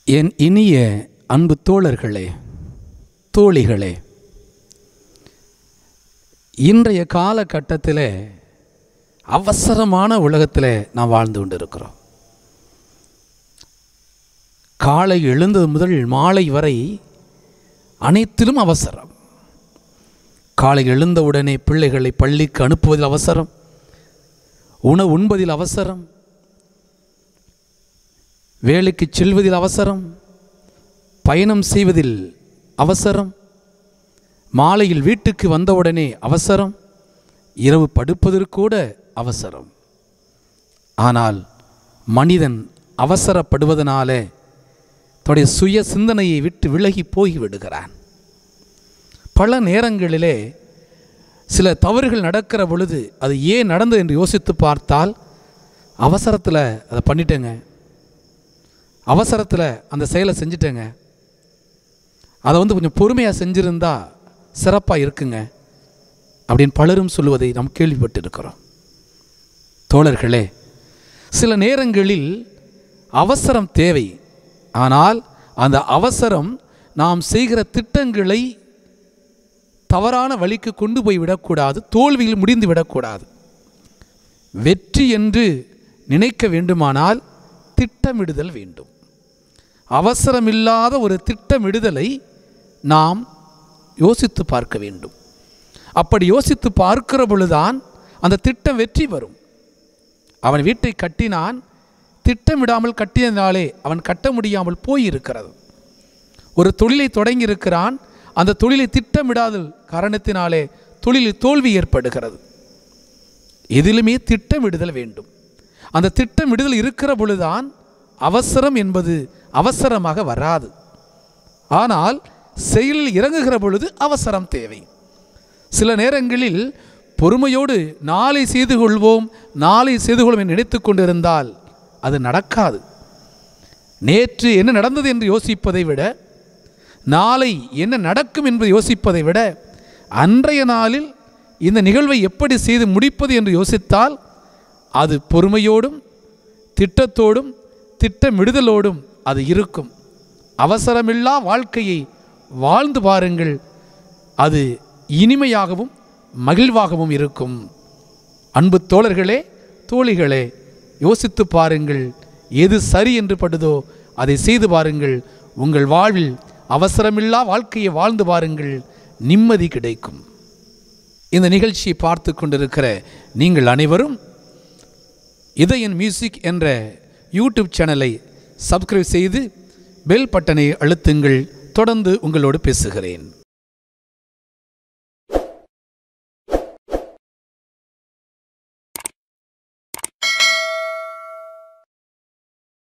என் இனிய அன்பு தோழர்களே தோழிகளே இன்றைய காலகட்டத்தில் அவசரமான உலகத்தில் நாம் வாழ்ந்து கொண்டிருக்கிறோம் காலை எழுந்தது முதல் மாலை வரை அனைத்திலும் அவசரம் காலை எழுந்தவுடனே பிள்ளைகளை பள்ளிக்கு அனுப்புவதில் அவசரம் உணவு உண்பதில் அவசரம் வேலைக்கு செல்வதில் அவசரம் பயணம் செய்வதில் அவசரம் மாலையில் வீட்டுக்கு வந்தவுடனே அவசரம் இரவு படுப்பதற்கூட அவசரம் ஆனால் மனிதன் அவசரப்படுவதனாலே தன்னுடைய சுய சிந்தனையை விட்டு விலகி போய் விடுகிறான் பல நேரங்களிலே சில தவறுகள் நடக்கிற பொழுது அது ஏன் நடந்தது என்று யோசித்து பார்த்தால் அவசரத்தில் அதை பண்ணிட்டேங்க அவசரத்தில் அந்த செயலை செஞ்சிட்டேங்க அதை வந்து கொஞ்சம் பொறுமையாக செஞ்சுருந்தா சிறப்பாக இருக்குங்க அப்படின்னு பலரும் சொல்லுவதை நாம் கேள்விப்பட்டு இருக்கிறோம் தோழர்களே சில நேரங்களில் அவசரம் தேவை ஆனால் அந்த அவசரம் நாம் செய்கிற திட்டங்களை தவறான வழிக்கு கொண்டு போய் விடக்கூடாது தோல்வியில் முடிந்து விடக்கூடாது வெற்றி என்று நினைக்க வேண்டுமானால் திட்டமிடுதல் வேண்டும் அவசரமில்லாத ஒரு திட்டமிடுதலை நாம் யோசித்து பார்க்க வேண்டும் அப்படி யோசித்து பார்க்கிற பொழுதுதான் அந்த திட்டம் வெற்றி வரும் அவன் வீட்டை கட்டினான் திட்டமிடாமல் கட்டியதினாலே அவன் கட்ட முடியாமல் போயிருக்கிறது ஒரு தொழிலை தொடங்கியிருக்கிறான் அந்த தொழிலை திட்டமிடாத காரணத்தினாலே தொழிலில் தோல்வி ஏற்படுகிறது எதிலுமே திட்டமிடுதல் வேண்டும் அந்த திட்டமிடுதல் இருக்கிற பொழுதுதான் அவசரம் என்பது அவசரமாக வராது ஆனால் செயலில் இறங்குகிற பொழுது அவசரம் தேவை சில நேரங்களில் பொறுமையோடு நாளை செய்து கொள்வோம் நாளை செய்து கொள்வோம் என்று நினைத்து கொண்டிருந்தால் அது நடக்காது நேற்று என்ன நடந்தது என்று யோசிப்பதை விட நாளை என்ன நடக்கும் என்று யோசிப்பதை விட அன்றைய நாளில் இந்த நிகழ்வை எப்படி செய்து முடிப்பது என்று யோசித்தால் அது பொறுமையோடும் திட்டத்தோடும் திட்டமிடுதலோடும் அது இருக்கும் அவசரமில்லா வாழ்க்கையை வாழ்ந்து பாருங்கள் அது இனிமையாகவும் மகிழ்வாகவும் இருக்கும் அன்பு தோழர்களே தோழிகளே யோசித்து பாருங்கள் எது சரி என்று படுதோ அதை செய்து பாருங்கள் உங்கள் வாழ்வில் அவசரமில்லா வாழ்க்கையை வாழ்ந்து பாருங்கள் நிம்மதி கிடைக்கும் இந்த நிகழ்ச்சியை பார்த்து கொண்டிருக்கிற நீங்கள் அனைவரும் இதயன் மியூசிக் என்ற யூடியூப் சேனலை சப்ஸ்கிரைப் செய்து பெல் பட்டனை அழுத்துங்கள் தொடர்ந்து உங்களோடு பேசுகிறேன்